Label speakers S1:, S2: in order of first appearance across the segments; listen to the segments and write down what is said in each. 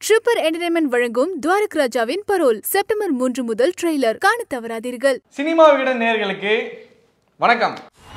S1: Super entertainment வழங்கும் துவாரக் ராஜாவின் parole September மூன்று முதல் ட்ரெய்லர் காண தவறாதீர்கள்
S2: சினிமா விகடன் நேயர்களுக்கு வணக்கம்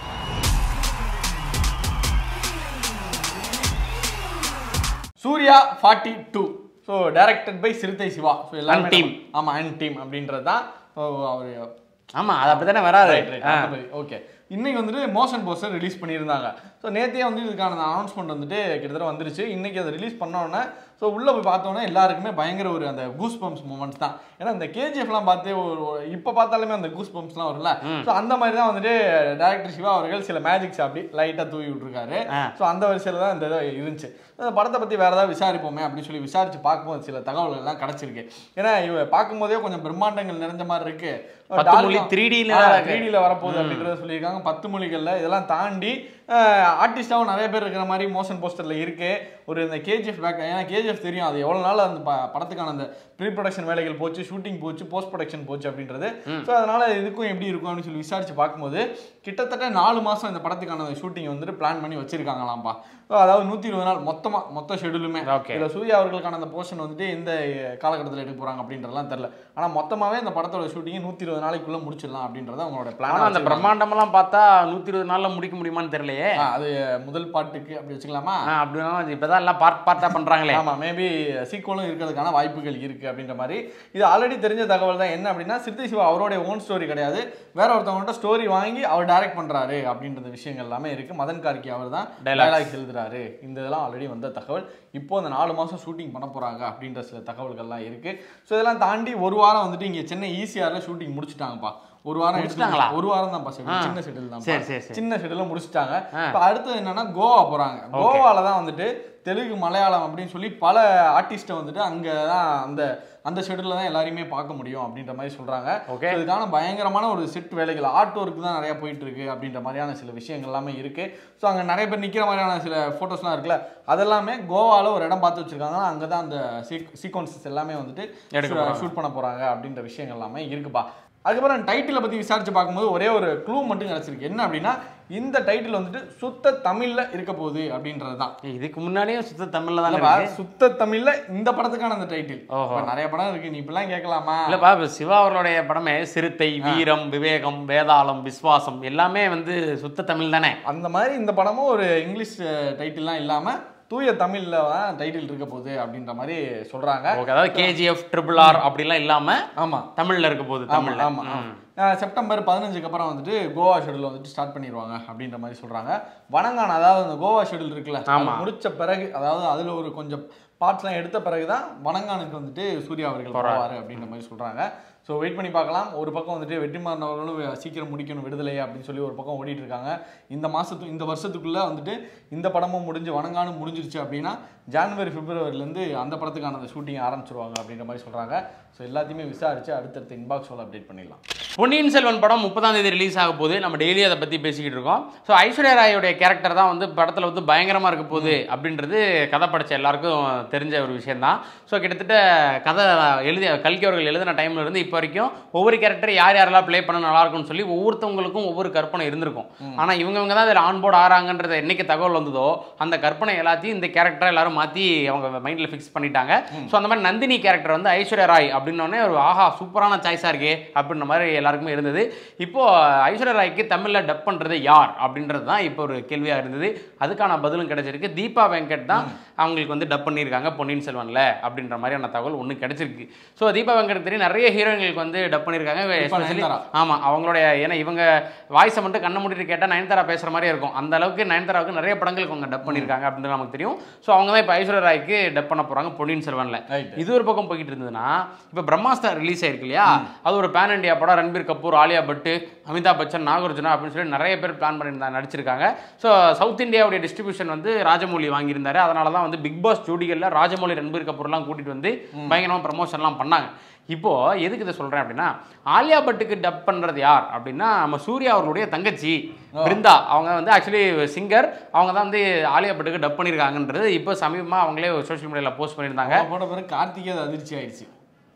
S2: Suriya forty two so directed by Siruthai Siva so எல்லாரும்
S3: team.
S2: ஆமாம் அண்ட் டீம் அப்படின்றது தான் ஸோ அவர்
S3: ஆமா அது அப்படித்தானே வராது ஆ.
S2: ஓகே இன்னைக்கு வந்துட்டு மோஷன் போஸ்டர் ரிலீஸ் பண்ணியிருந்தாங்க ஸோ நேற்றே வந்து இதுக்கான அனௌன்ஸ்மெண்ட் வந்துட்டு கிட்டத்தட்ட வந்துருச்சு இன்னைக்கு அதை ரிலீஸ் உடனே ஸோ உள்ளே போய் பார்த்தோன்னே எல்லாருக்குமே பயங்கர ஒரு அந்த கூஸ் பம்ப்ஸ் மூமெண்ட்ஸ் தான் ஏன்னா இந்த கேஜிஎஃப்லாம் பார்த்து ஒரு இப்போ பார்த்தாலுமே அந்த கூஸ் பம்ப்ஸ்லாம் வரும்ல ஸோ அந்த மாதிரி தான் வந்துட்டு டேரக்டர் சிவா அவர்கள் சில மேஜிக்ஸ் அப்படி லைட்டாக தூவி விட்டுருக்காரு
S3: ஆ.
S2: ஸோ அந்த வரிசையில் தான் இந்த இது இருந்துச்சு அந்த படத்தை பற்றி வேறு ஏதாவது விசாரிப்போமே அப்படின்னு சொல்லி விசாரிச்சு பார்க்கும்போது சில தகவல்கள் எல்லாம் கிடச்சிருக்கு ஏன்னா இவ பார்க்கும்போதே கொஞ்சம் பிரம்மாண்டங்கள் நிறைஞ்ச மாதிரி இருக்கு
S3: பத்து மொழி 3D ல தான் இருக்கு.
S2: த்ரீ டியில் வரப்போகுது அப்படின்றத சொல்லியிருக்காங்க பத்து மொழிகளில் இதெல்லாம் தாண்டி ஆர்டிஸ்டாகவும் நிறைய பேர் இருக்கிற மாதிரி மோஷன் போஸ்டரில் இருக்கு ஒரு இந்த கேஜிஎஃப் பேக் ஏன்னா கேஜிஎஃப் தெரியும் அது எவ்வளோ நாள் அந்த ப- படத்துக்கான அந்த ப்ரீ ப்ரொடக்ஷன் வேலைகள் போச்சு ஷூட்டிங் போச்சு போஸ்ட் ப்ரொடக்ஷன் போச்சு அப்படின்றது ஸோ அதனால இதுக்கும் எப்படி இருக்கும் அப்படின்னு சொல்லி விசாரிச்சு பார்க்கும்போது கிட்டத்தட்ட நாலு மாதம் இந்த படத்துக்கான ஷூட்டிங் வந்துட்டு பிளான் பண்ணி வச்சிருக்காங்களாம்ப்பா So, அதாவது நூற்றி இருபது நாள் மொத்தமாக மொத்த ஷெடியூலுமே
S3: Okay.
S2: இதில் சூர்யா அவர்களுக்கான அந்த போர்ஷன் வந்துட்டு எந்த காலகட்டத்தில் எடுக்க போகிறாங்க அப்படின்றதெல்லாம் தெரில ஆனால் மொத்தமாகவே இந்த படத்தோட ஷூட்டிங் நூற்றி இருபது நாளைக்குள்ளே முடிச்சிடலாம் அப்படின்றத அவங்களோட
S3: ஆனா
S2: பிளான்
S3: அந்த பிரம்மாண்டமெல்லாம் பார்த்தா நூத்தி இருபது நாள்ல முடிக்க முடியுமான்னு தெரியலையே
S2: அது முதல் பாட்டுக்கு அப்படி வச்சுக்கலாமா
S3: ஆ, அப்படின்னா இப்பதான் எல்லாம் பார்ட் பார்ட்டா பண்றாங்களே
S2: ஆமா மேபி சீக்வலும் இருக்கிறதுக்கான வாய்ப்புகள் இருக்கு அப்படின்ற மாதிரி இது ஆல்ரெடி தெரிஞ்ச தகவல் தான் என்ன அப்படின்னா சித்தி சிவா அவருடைய ஓன் ஸ்டோரி கிடையாது வேற ஒருத்தவங்கள்ட்ட ஸ்டோரி வாங்கி அவர் டைரக்ட் பண்றாரு அப்படின்றது விஷயங்கள் எல்லாமே இருக்கு மதன் கார்கி அவர் தான்
S3: Dialogues.
S2: டைலாக்ஸ் எழுதுறாரு இந்த இதெல்லாம் ஆல்ரெடி வந்த தகவல் இப்போ அந்த நாலு மாசம் ஷூட்டிங் பண்ண போறாங்க அப்படின்ற சில தகவல்கள்லாம் இருக்கு ஸோ இதெல்லாம் தாண்டி ஒரு வாரம் வந்துட்டு இங்க சென்னை ஈசிஆர்ல ஷூட்டிங் முடிச்சிட்டாங்கப்பா ஒரு வாரம் எடுத்து
S3: முடிச்சிட்டாங்களா?
S2: ஒரு வாரம் தான்
S3: ஆ.
S2: சின்ன ஷெடியூல் தான்
S3: சரி, சரி, சரி.
S2: சின்ன ஷெடியூல முடிச்சிட்டாங்க
S3: ஆ.
S2: இப்போ அடுத்தது என்னன்னா கோவா போறாங்க கோவால தான் வந்துட்டு தெலுங்கு மலையாளம் அப்படின்னு சொல்லி பல ஆர்டிஸ்ட்டை வந்துட்டு அங்கே தான் அந்த அந்த ஷெடியூலில் தான் எல்லாரையுமே பார்க்க முடியும் அப்படின்ற மாதிரி சொல்கிறாங்க
S3: Okay.
S2: இதுக்கான பயங்கரமான ஒரு செட் வேலைகள் ஆர்ட் ஒர்க் தான் நிறையா போயிட்டு இருக்கு அப்படின்ற மாதிரியான சில விஷயங்கள் எல்லாமே இருக்கு ஸோ அங்கே நிறைய பேர் நிற்கிற மாதிரியான சில ஃபோட்டோஸ்லாம் இருக்குல்ல அதெல்லாமே கோவாவில் ஒரு இடம் பார்த்து வச்சிருக்காங்க அங்கே தான் அந்த சீக்வன்சஸ் எல்லாமே வந்துட்டு
S3: எடுக்க போறாங்க.
S2: ஷூட் பண்ண போகிறாங்க அப்படின்ற விஷயங்கள் எல்லாமே இருக்குப்பா அதுக்கப்புறம் டைட்டிலை பற்றி விசாரிச்சு பார்க்கும்போது ஒரே ஒரு க்ளூ மட்டும் கிடச்சிருக்கு என்ன அப்படின்னா இந்த டைட்டில் வந்துட்டு சுத்த தமிழில் இருக்க போகுது அப்படின்றது தான்
S3: இதுக்கு முன்னாடியே சுத்த தமிழ்ல தான்
S2: இல்லப்பா,
S3: இருக்கு
S2: சுத்த தமிழ்ல இந்த படத்துக்கான அந்த டைட்டில்
S3: ஓஹோ.
S2: நிறைய படம் இருக்கு நீ இப்பெல்லாம் கேட்கலாமா
S3: இல்லப்பா இப்ப சிவா அவர்களுடைய படமே சிறுத்தை வீரம் விவேகம் வேதாளம் விஸ்வாசம் எல்லாமே வந்து சுத்த தமிழ் தானே
S2: அந்த மாதிரி இந்த படமும் ஒரு இங்கிலீஷ் டைட்டில்லாம் இல்லாம தூய தமிழ்ல தான் டைட்டில் இருக்க போகுது அப்படின்ற மாதிரி சொல்றாங்க
S3: ஓகே அதாவது கேஜிஎஃப் ட்ரிபிள் ஆர் அப்படிலாம் இல்லாம
S2: ஆமா
S3: தமிழ்ல இருக்க போகுது
S2: ஆமா
S3: தமிழ்ல
S2: ஆமா
S3: ம்.
S2: ஆஹ் செப்டம்பர் பதினஞ்சுக்கு அப்புறம் வந்துட்டு கோவா ஷெடியூல் வந்துட்டு ஸ்டார்ட் பண்ணிடுவாங்க அப்படின்ற மாதிரி சொல்றாங்க வணங்கான அதாவது அந்த கோவா ஷெடியூல் இருக்குல்ல அது
S3: ஆமா.
S2: முடிச்ச பிறகு அதாவது அதுல ஒரு கொஞ்சம் பார்ட்ஸ்லாம் எடுத்த பிறகு தான் வணங்கானுக்கு வந்துட்டு சூர்யா அவர்கள்
S3: போறாரு.
S2: போவாரு அப்படின்ற மாதிரி சொல்றாங்க ஸோ வெயிட் பண்ணி பார்க்கலாம் ஒரு பக்கம் வந்துட்டு வெற்றிமாறன் அவர்களும் வே- சீக்கிரம் முடிக்கணும் விடுதலை அப்படின்னு சொல்லி ஒரு பக்கம் ஓடிட்டு இருக்காங்க இந்த மாசத்து இந்த வருஷத்துக்குள்ள வந்துட்டு இந்த படமும் முடிஞ்சு வணங்கானும் முடிஞ்சிருச்சு அப்படின்னா ஜான்வரி பிப்ரவரிலேருந்து அந்த படத்துக்கான அந்த ஷூட்டிங் ஆரம்பிச்சிருவாங்க அப்படின்ற மாதிரி சொல்றாங்க ஸோ எல்லாத்தையுமே விசாரிச்சு அடுத்தடுத்த இன்பாக்ஸோட அப்டேட் பண்ணிடலாம்
S3: பொன்னியின் செல்வன் படம் முப்பதாம் தேதி ரிலீஸ் ஆக போகுது நம்ம டெய்லி அதை பற்றி பேசிக்கிட்டு இருக்கோம் ஸோ ஐஸ்வர்யா ராயோடைய கேரக்டர் தான் வந்து படத்தில் வந்து பயங்கரமாக இருக்க போகுது அப்படின்றது கதை படித்த எல்லாருக்கும் தெரிஞ்ச ஒரு விஷயம்தான் ஸோ கிட்டத்தட்ட கதை எழுதிய கல்கி அவர்கள் எழுதின டைம்ல இருந்து இப்போ வரைக்கும் ஒவ்வொரு கேரக்டர் யார் யாரெல்லாம் ப்ளே பண்ண நல்லா இருக்கும்னு சொல்லி ஒவ்வொருத்தவங்களுக்கும் ஒவ்வொரு கற்பனை இருந்திருக்கும் ஆனால் இவங்கவங்க தான் இதில் ஆன்போர்டு ஆறாங்கன்றது என்னைக்கு தகவல் வந்ததோ அந்த கற்பனை எல்லாத்தையும் இந்த கேரக்டரை எல்லாரும் மாற்றி அவங்க மைண்டில் ஃபிக்ஸ் பண்ணிட்டாங்க ஸோ அந்த மாதிரி நந்தினி கேரக்டர் வந்து ஐஸ்வர்யா ராய் அப்படின்னோடனே ஒரு ஆஹா சூப்பரான சாய்ஸாக இருக்கே அப்படின்ற மாதிரி எல்லாருக்குமே இருந்தது இப்போ ஐஸ்வர்யா ராய்க்கு தமிழில் டப் பண்ணுறது யார் அப்படின்றது தான் இப்போ ஒரு கேள்வியாக இருந்தது அதுக்கான பதிலும் கிடைச்சிருக்கு தீபா வெங்கட் தான் அவங்களுக்கு வந்து டப் பண்ணியிருக்காங்க பொன்னியின் செல்வனில் அப்படின்ற மாதிரியான தகவல் ஒன்று கிடைச்சிருக்கு ஸோ தீபா வெங்கட் தெரியும் நிறைய ஹீரோயின்களுக்கு வந்து டப் பண்ணியிருக்காங்க especially-
S2: நயன்தாரா.
S3: ஆமாம் அவங்களுடைய ஏன்னா இவங்க வாய்ஸை மட்டும் கண்ணை மூடிட்டு கேட்டால் நயன்தாரா பேசுகிற மாதிரி இருக்கும் அந்த அளவுக்கு நயன்தாராவுக்கு நிறைய படங்களுக்கு அவங்க டப் பண்ணியிருக்காங்க அப்படின்னு நமக்கு தெரியும் ஸோ அவங்க தான் இப்போ ஐஸ்வர்யா ராய்க்கு டப் பண்ண போகிறாங்க பொன்னியின் செல்வனில்
S2: Right.
S3: இது ஒரு பக்கம் போய்கிட்டு இருந்ததுன்னா இப்போ பிரம்மாஸ்தா ரிலீஸ் ஆயிருக்கு இல்லையா அது ஒரு பேன் இண்டியா படம் ரன்பீர் கபூர் ஆலியா பட்டு அமிதாப் பச்சன் நாகார்ஜுனா அப்படின்னு சொல்லி நிறைய பேர் பிளான் பண்ணியிருந்தாங்க நடிச்சிருக்காங்க ஸோ சவுத் இந்தியாவுடைய டிஸ்ட்ரிபியூஷன் வந்து ராஜமௌலி வாங்கியிருந்தாரு அதனால தான் வந்து பிக் பாஸ் ஜோடிகளில் ராஜமௌலி ரன்பீர் கபூர்லாம் கூட்டிட்டு வந்து பயங்கரமாக ப்ரமோஷன்லாம் பண்ணாங்க இப்போ எதுக்கு இதை சொல்றேன் அப்படின்னா ஆலியா பட்டுக்கு டப் பண்றது யார் அப்படின்னா நம்ம சூர்யா அவர்களுடைய தங்கச்சி பிருந்தா அவங்க வந்து ஆக்சுவலி சிங்கர் அவங்க தான் வந்து ஆலியா பட்டுக்கு டப் பண்ணியிருக்காங்கன்றது இப்போ சமீபமாக அவங்களே சோஷியல் மீடியாவில் போஸ்ட் பண்ணியிருந்தாங்க
S2: அவங்க போட்ட பிறகு கார்த்திகே அது அதிர்ச்சி ஆயிடுச்சு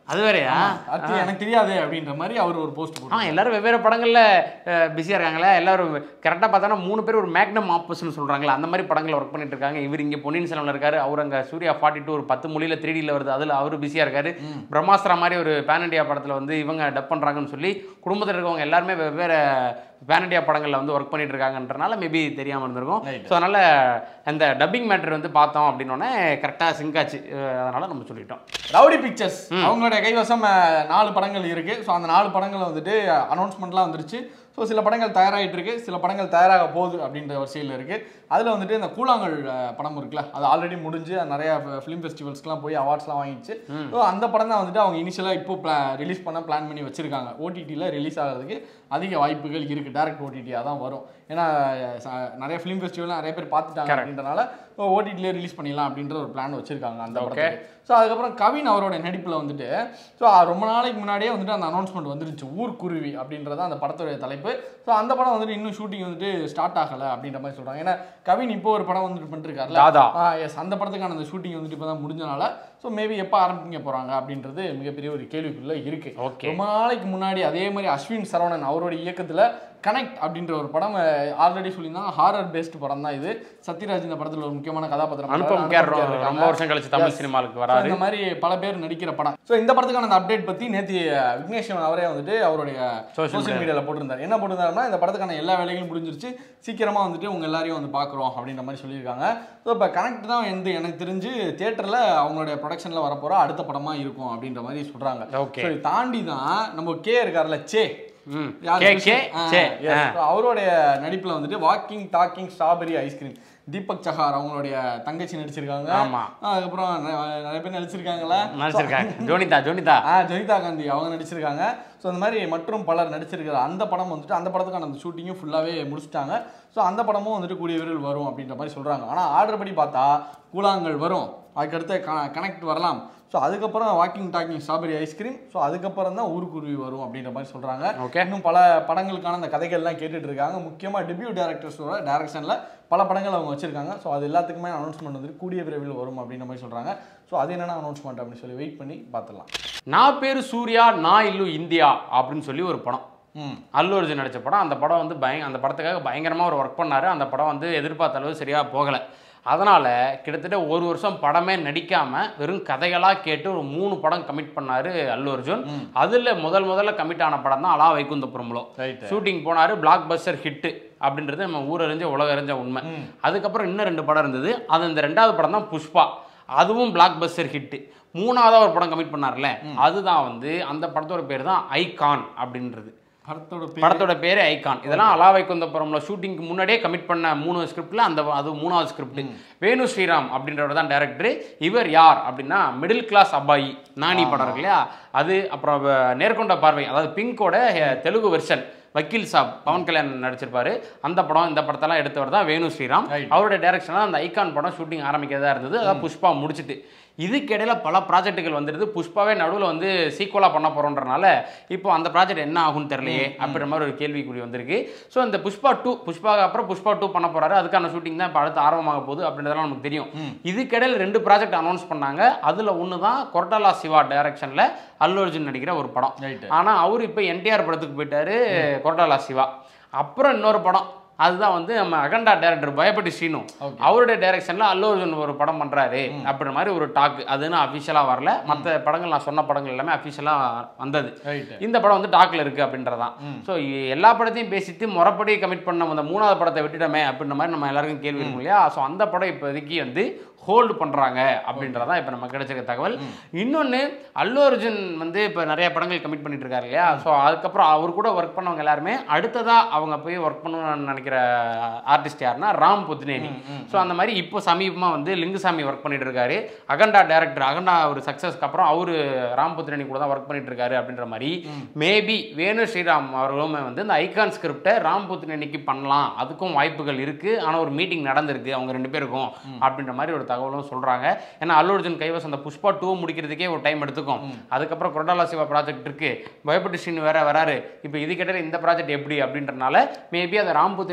S3: அது வேறயா
S2: அடுத்து எனக்கு தெரியாது அப்படின்ற மாதிரி அவர் ஒரு போஸ்ட்
S3: ஆ
S2: போட்டாங்க
S3: எல்லாரும் வெவ்வேறு படங்களில் பிஸியாக இருக்காங்களே எல்லாரும் கரெக்டாக பார்த்தோன்னா மூணு பேர் ஒரு மேக்னம் ஆப்பஸ்னு சொல்கிறாங்களே அந்த மாதிரி படங்களில் ஒர்க் பண்ணிட்டு இருக்காங்க இவர் இங்கே பொன்னியின் செல்வனில் இருக்காரு அவர் அங்கே சூர்யா ஃபார்ட்டி டூ ஒரு பத்து மொழியில் த்ரீ டியில் வருது அதில் அவர் பிஸியாக இருக்காரு பிரம்மாஸ்திரா மாதிரி ஒரு பேன் இண்டியா படத்தில் வந்து இவங்க டப் பண்ணுறாங்கன்னு சொல்லி குடும்பத்தில் இருக்கவங்க எல்லாருமே வெவ்வேறு பேன் இண்டியா படங்களில் வந்து ஒர்க் பண்ணிட்டு இருக்காங்கன்றனால மேபி தெரியாமல் இருந்திருக்கும்
S2: Right.
S3: ஸோ அதனால் அந்த டப்பிங் மேட்டர் வந்து பார்த்தோம் அப்படின்னோடனே கரெக்டாக சிங்க் ஆச்சு அதனால் நம்ம சொல்லிட்டோம்
S2: ரவுடி பிக்சர்ஸ் அவங்களுடைய கைவசம் அஹ், நாலு படங்கள் இருக்கு ஸோ அந்த நாலு படங்கள் வந்துட்டு அனௌன்ஸ்மெண்ட்லாம் வந்துருச்சு ஸோ சில படங்கள் தயாராகிட்டு இருக்கு சில படங்கள் தயாராக போகுது அப்படின்ற வரிசையில் இருக்கு அதில் வந்துட்டு இந்த கூழாங்கல் அஹ், படம் இருக்குல்ல அது ஆல்ரெடி முடிஞ்சு அது நிறைய ஃபிலிம் ஃபெஸ்டிவல்ஸ்க்குலாம் போய் அவார்ட்ஸ்லாம் வாங்கிடுச்சு ஸோ அந்த படம் தான் வந்துட்டு அவங்க இனிஷியலாக இப்போ ரிலீஸ் பண்ண பிளான் பண்ணி வச்சிருக்காங்க ஓடிடியில் ரிலீஸ் ஆகிறதுக்கு அதிக வாய்ப்புகள் இருக்கு டேரக்ட் ஓடிடியாக தான் வரும் ஏன்னா அஹ், ச- நிறைய ஃபிலிம் ஃபெஸ்டிவல் நிறைய பேர் பார்த்துட்டாங்க
S3: Correct.
S2: அப்படின்றனால ஓடிடிலே ரிலீஸ் பண்ணிடலாம் அப்படின்ற ஒரு பிளான் வச்சிருக்காங்க அந்த
S3: Okay.
S2: படத்துக்கு ஸோ அதுக்கப்புறம் கவின் அவரோட நடிப்பில் வந்துட்டு ஸோ ரொம்ப நாளைக்கு முன்னாடியே வந்துட்டு அந்த அனௌன்ஸ்மெண்ட் வந்துருச்சு ஊர்க்குருவி அப்படின்றது அந்த படத்துடைய தலைப்பு ஸோ அந்த படம் வந்துட்டு இன்னும் ஷூட்டிங் வந்துட்டு ஸ்டார்ட் ஆகலை அப்படின்ற மாதிரி சொல்கிறாங்க ஏன்னா கவின் இப்போ ஒரு படம் வந்துட்டு பண்ணிருக்காருல
S3: தாதா.
S2: எஸ் அந்த படத்துக்கான அந்த ஷூட்டிங் வந்துட்டு இப்போ தான் முடிஞ்சனால ஸோ மேபி எப்போ ஆரம்பிக்க போகிறாங்க அப்படின்றது மிகப்பெரிய ஒரு கேள்விக்குள்ள இருக்கு
S3: Okay.
S2: ரொம்ப நாளைக்கு முன்னாடி அதே மாதிரி அஸ்வின் சரவணன் அவரோட இயக்கத்தில் கனெக்ட் அப்படின்ற ஒரு படம் ஆல்ரெடி சொல்லியிருந்தாங்க ஹாரர் பேஸ்ட் படம் தான் இது சத்யராஜ் இந்த படத்தில் ஒரு முக்கியமான கதாபாத்திரம்
S3: அனுப்பம்
S2: பண்றாரு.
S3: கேர்
S2: அனுபம் கேர் இருக்காங்க.
S3: ரொம்ப வருஷம் கழிச்சு தமிழ்
S2: Yes.
S3: சினிமாவுக்கு
S2: So,
S3: வராரு
S2: இந்த மாதிரி பல பேர் நடிக்கிற படம் ஸோ இந்த படத்துக்கான அந்த அப்டேட் பத்தி நேத்தி விக்னேஸ்வரன் அவரே வந்துட்டு அவருடைய
S3: Social
S2: சோஷியல்
S3: media.
S2: மீடியால போட்டிருந்தார் என்ன போட்டிருந்தாருன்னா இந்த படத்துக்கான எல்லா வேலைகளும் முடிஞ்சிருச்சு சீக்கிரமா வந்துட்டு உங்க எல்லாரையும் வந்து பாக்குறோம் அப்படின்ற மாதிரி சொல்லியிருக்காங்க ஸோ இப்போ கனெக்ட் தான் வந்து எனக்கு தெரிஞ்சு தியேட்டர்ல அவங்களுடைய ப்ரொடக்ஷன்ல வரப்போற அடுத்த படமா இருக்கும் அப்படின்ற மாதிரி சொல்றாங்க
S3: Okay.
S2: ஸோ தாண்டி தான் நம்ம கே இருக்கார்ல சே
S3: ம்
S2: யாரு?
S3: கே கே
S2: ஆ,
S3: சே
S2: yes.
S3: ஆ.
S2: So, அவருடைய நடிப்புல வந்துட்டு walking talking strawberry ice cream Deepak Chahar அவங்களுடைய தங்கச்சி நடிச்சிருக்காங்க
S3: ஆமா.
S2: அதுக்கப்புறம் நிறைய நிறைய பேர் நடிச்சிருக்காங்களா
S3: நடிச்சிருக்காங்க ஜோனிதா ஜோனிதா
S2: ஆ ஜெனிதா காந்தி அவங்க நடிச்சிருக்காங்க ஸோ அந்த மாதிரி மற்றும் பலர் நடிச்சிருக்கிற அந்த படம் வந்துட்டு அந்த படத்துக்கான அந்த ஷூட்டிங்கும் ஃபுல்லாகவே முடிச்சிட்டாங்க ஸோ அந்த படமும் வந்துட்டு கூடிய விரைவில் வரும் அப்படின்ற மாதிரி சொல்கிறாங்க ஆனால் ஆர்டர் படி பார்த்தா கூழாங்கல் வரும் அதுக்கடுத்து கனெக்ட் வரலாம் ஸோ அதுக்கப்புறம் walking talking strawberry ice cream so அதுக்கப்புறம் தான் ஊருக்குருவி வரும் அப்படின்ற மாதிரி சொல்கிறாங்க
S3: Okay.
S2: இன்னும் பல படங்களுக்கான அந்த கதைகள்லாம் கேட்டுட்டு இருக்காங்க முக்கியமாக டெபியூ டேரக்டர்ஸோட டைரக்ஷனில் பல படங்கள் அவங்க வச்சிருக்காங்க ஸோ அது எல்லாத்துக்குமே அனௌன்ஸ்மெண்ட் வந்துட்டு கூடிய விரைவில் வரும் அப்படின்ற மாதிரி சொல்கிறாங்க ஸோ அது என்னென்ன அனௌன்ஸ்மெண்ட் அப்படின்னு சொல்லி வெயிட் பண்ணி பார்த்துடலாம்
S3: நான் பேரு சூர்யா நான் இல்லு இந்தியா அப்படின்னு சொல்லி ஒரு படம்
S2: ம்
S3: அல்லு அர்ஜுன் நடிச்ச படம் அந்த படம் வந்து பய அந்த படத்துக்காக பயங்கரமாக ஒரு ஒர்க் பண்ணாரு அந்த படம் வந்து எதிர்பார்த்த அளவு சரியாக போகலை அதனால் கிட்டத்தட்ட ஒரு வருஷம் படமே நடிக்காமல் வெறும் கதைகளாக கேட்டு ஒரு மூணு படம் கமிட் பண்ணாரு அல்லு அர்ஜுன் அதில் முதல் முதல்ல கமிட் ஆன படம் தான் அலா வைகுந்தபுரம்லோ
S2: Right.
S3: ஷூட்டிங் போனார் பிளாக் பஸ்டர் ஹிட்டு அப்படின்றது நம்ம ஊரறிஞ்ச உலகறிஞ்ச உண்மை அதுக்கப்புறம் இன்னும் ரெண்டு படம் இருந்தது அது இந்த ரெண்டாவது படம் தான் புஷ்பா அதுவும் பிளாக் பஸ்டர் ஹிட்டு மூணாவதாக ஒரு படம் கமிட் பண்ணார்ல அதுதான் வந்து அந்த படத்தோட பேர் தான் ஐகான் அப்படின்றது
S2: படத்தோட பேர்
S3: படத்தோட பேரே ஐகான் இதெல்லாம் அலா வைகுந்தபுரம்ல ஷூட்டிங்க்கு முன்னாடியே கமிட் பண்ண மூணு ஸ்கிரிப்ட்ல அந்த அது மூணாவது ஸ்கிரிப்ட் வேணு ஸ்ரீராம் அப்படின்றவர் தான் டேரக்டர் இவர் யார் அப்படின்னா மிடில் கிளாஸ் அப்பாயி நானி படம் இருக்கு இல்லையா அது அப்புறம் வ- நேர்கொண்ட பார்வை அதாவது பிங்கோட அஹ், தெலுங்கு வெர்ஷன் வக்கீல் சாப் பவன் கல்யாண் நடிச்சிருப்பாரு அந்த படம் இந்த படத்தெல்லாம் எடுத்தவர் தான் வேணு ஸ்ரீராம்
S2: Right.
S3: அவருடைய டைரக்ஷனில் அந்த ஐகான் படம் ஷூட்டிங் ஆரம்பிக்கிறதா இருந்தது அதான் புஷ்பா முடிச்சிட்டு இதுக்கிடையில பல ப்ராஜெக்ட்டுகள் வந்துடுது புஷ்பாவே நடுவில் வந்து சீக்குவலாக பண்ண போகிறோன்றனால இப்போ அந்த ப்ராஜெக்ட் என்ன ஆகும்னு தெரியலையே அப்படின்ற மாதிரி ஒரு கேள்விக்குறி வந்திருக்கு ஸோ இந்த புஷ்பா டூ புஷ்பாக்கு அப்புறம் புஷ்பா டூ பண்ண போறாரு அதுக்கான ஷூட்டிங் தான் இப்போ அடுத்து ஆரம்பமாக போகுது அப்படின்றதெல்லாம் நமக்கு தெரியும் இதுக்கிடையில் ரெண்டு ப்ராஜெக்ட் அனௌன்ஸ் பண்ணாங்க அதில் ஒன்று தான் கொரட்டாலா சிவா டைரக்ஷனில் அல்லு அர்ஜுன் நடிக்கிற ஒரு படம்
S2: Right.
S3: ஆனால் அவர் இப்போ என்டிஆர் படத்துக்கு போயிட்டாரு கொரட்டாலா சிவா அப்புறம் இன்னொரு படம் அதுதான் வந்து நம்ம அகண்டா டேரக்டர் பயப்பட்டி ஸ்ரீனு
S2: Okay.
S3: அவருடைய டைரக்ஷன்ல அல்லு அர்ஜுன் ஒரு படம் பண்றாரு அப்படின்ற மாதிரி ஒரு டாக் அதுன்னு அஃபிஷியலா வரல மற்ற படங்கள் நான் சொன்ன படங்கள் எல்லாமே அஃபிஷியலா வந்தது
S2: ரைட்
S3: இந்த படம் வந்து டாக்ல இருக்கு அப்படின்றதான் ஸோ எல்லா படத்தையும் பேசிட்டு முறைப்படி கமிட் பண்ண அந்த மூணாவது படத்தை விட்டுட்டோமே அப்படின்ற மாதிரி நம்ம எல்லாருக்கும் கேள்வி இருக்கும் இல்லையா ஸோ அந்த படம் இப்போதைக்கு வந்து ஹோல்டு பண்றாங்க அப்படின்றதான் இப்போ நம்ம கிடைச்சிருக்க தகவல் இன்னொன்று அல்லு அர்ஜுன் வந்து இப்போ நிறைய படங்கள் கமிட் பண்ணிட்டு இருக்காரு இல்லையா ஸோ அதுக்கப்புறம் அவர் கூட ஒர்க் பண்ணவங்க எல்லாருமே அடுத்ததா அவங்க போய் ஒர்க் பண்ணணும்னு நினைக்கிற ஆர்டிஸ்ட் யாருன்னா ராம் புத்னேனி ஸோ அந்த மாதிரி இப்போ சமீபமாக வந்து லிங்குசாமி ஒர்க் பண்ணிட்டு இருக்காரு அகண்டா டேரக்டர் அகண்டா ஒரு சக்ஸஸ்க்கு அப்புறம் அவரு ராம் புத்னேனி கூட தான் ஒர்க் பண்ணிட்டு இருக்காரு அப்படின்ற மாதிரி மேபி வேணு ஸ்ரீராம் அவர்களுமே வந்து இந்த ஐகான் ஸ்கிரிப்டை ராம் புத்னேனிக்கு பண்ணலாம் அதுக்கும் வாய்ப்புகள் இருக்கு ஆனால் ஒரு மீட்டிங் நடந்திருக்கு அவங்க ரெண்டு பேருக்கும் அப்படின்ற மாதிரி ஒரு தகவலும் சொல்றாங்க ஏன்னா அல்லு அர்ஜுன் கைவசம் அந்த புஷ்பா டூ முடிக்கிறதுக்கே ஒரு டைம் எடுத்துக்கும் அதுக்கப்புறம் கொரடாலா சிவா ப்ராஜெக்ட் இருக்கு பயப்பட்டு ஸ்ரீன் வேற வராரு இப்போ இதுக்கிட்ட இந்த ப்ராஜெக்ட் எப்படி அப்படின்றனால மேபி அதை ராம் புத்ரேனி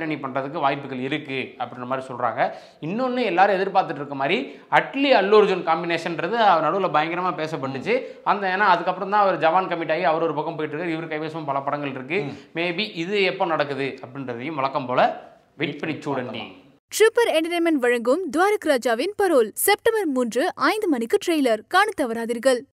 S3: பின்னணி பண்ணுறதுக்கு வாய்ப்புகள் இருக்குது அப்படின்ற மாதிரி சொல்கிறாங்க இன்னொன்று எல்லாரும் எதிர்பார்த்துட்டு இருக்க மாதிரி அட்லி அல்லு அர்ஜுன் காம்பினேஷன்றது நடுவில் பயங்கரமாக பேசப்பட்டுச்சு அந்த ஏன்னா அதுக்கப்புறம் தான் அவர் ஜவான் கமிட் ஆகி அவர் ஒரு பக்கம் போயிட்டு இருக்காரு இவர் கைவசம் பல படங்கள் இருக்குது மேபி இது எப்போ நடக்குது அப்படின்றதையும் வழக்கம் போல் வெயிட் பண்ணி சூடண்டி
S1: ட்ரிப்பர் என்டர்டைன்மெண்ட் வழங்கும் துவாரக் ராஜாவின் பரோல் செப்டம்பர் மூன்று ஐந்து மணிக்கு ட்ரெய்லர் காண தவறாதீர்கள்